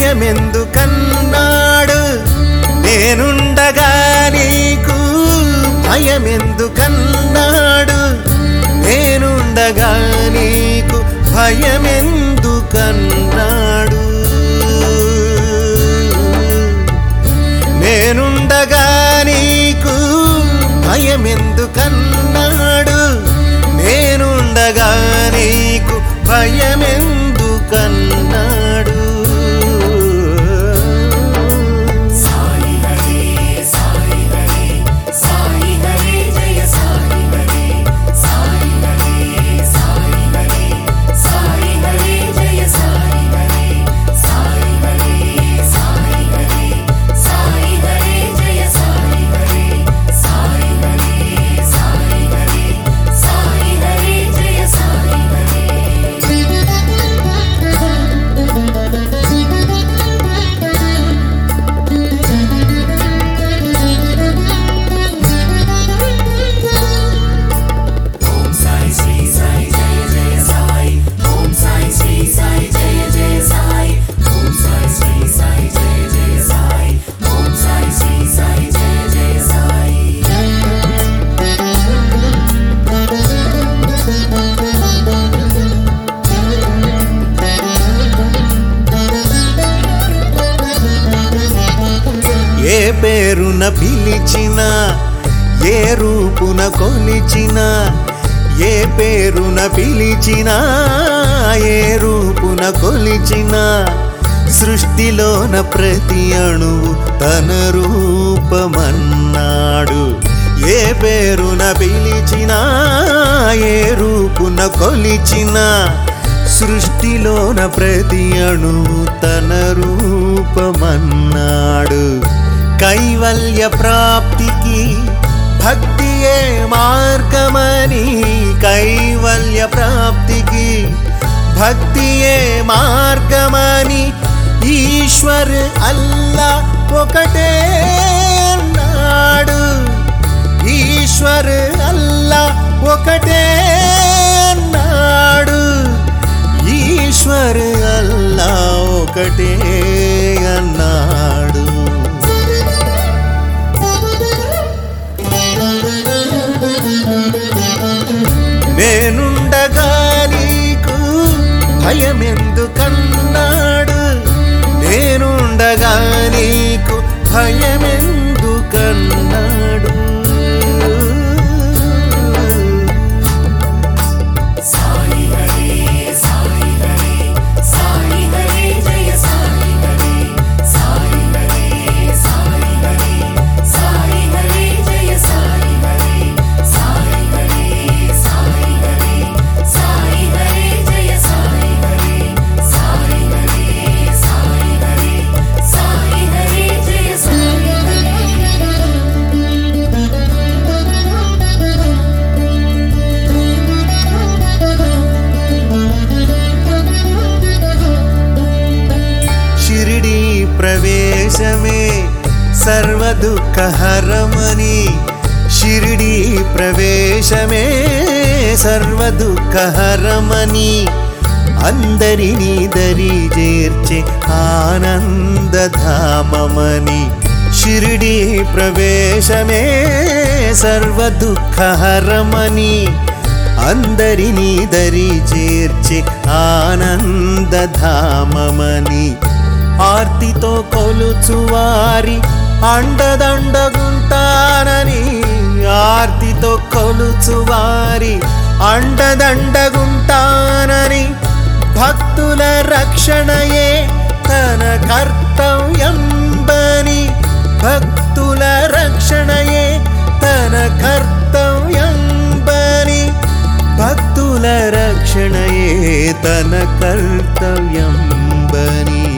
భయమెందుకన్నాడు నేనుండగా నీకు భయమెందుకన్నాడు నేనుండగా నీకు భయమెందుకన్నాడు నేనుండగా నీకు భయమెందుకన్నాడు నేనుండగా నీకు భయమెందుకన్నాడు సాయి హరి సాయి హరి సాయి హరి జయ సాయి హరి సాయి హరి సాయి హరి సాయి హరి జయ సాయి హరి సాయి హరి సాయి హరి సాయి హరి జయ సాయి హరి సాయి హరి సాయి హరి సాయి హరి జయ సాయి హరి ఓం సాయి శ్రీ సాయి జయ జయ సాయి ఓం సాయి శ్రీ సాయి జయ జయ సాయి ఓం సాయి శ్రీ సాయి జయ జయ సాయి ఓం సాయి శ్రీ సాయి జయ జయ సాయి ఏ పేరున పిలిచిన ఏ రూపున కొలిచిన ఏ పేరున పిలిచిన ఏ రూపున కొలిచిన సృష్టిలోన ప్రతి అణువు తన రూపమన్నాడు ఏ పేరున పిలిచిన ఏ రూపున కొలిచిన సృష్టిలోన ప్రతి అణువు తన రూపమన్నాడు కైవల్య ప్రాప్తికి భక్తియే మార్గమని కైవల్య ప్రాప్తికి భక్తియే మార్గమని ఈశ్వర్ అల్లా ఒకటే అన్నాడు ఈశ్వర్ అల్లా ఒకటే అన్నాడు ఈశ్వర్ అల్లా ఒకటే అన్నాడు నేనుండగా నీకు భయమెందుకన్నాడు నేనుండగా నీకు భయమెందుకన్నాడు సాయి హరి సాయి హరి సాయి హరి జయ సాయి హరి సాయి హరి సాయి హరి సాయి హరి జయ సాయి హరి సాయి హరి సాయి హరి సాయి హరి జయ సాయి హరి సాయి హరి సాయి హరి సాయి హరి జయ సాయి హరి షిరిడి ప్రవేశమే సర్వ దుఃఖహరమని షిరిడి ప్రవేశమే సర్వ దుఃఖహరమని అందరినీ దరి చేర్చే ఆనందధామమని షిరిడి ప్రవేశమే సర్వ దుఃఖహరమని అందరినీ దరి చేర్చే ఆనందధామమని ఆర్తితో కొలుచువారి అండదండగుంటానని ఆర్తితో కొలుచువారి అండదండగుంటానని భక్తుల రక్షణయే తన కర్తవ్యం బని భక్తుల రక్షణయే తన కర్తవ్యం బని భక్తుల రక్షణయే తన కర్తవ్యం బని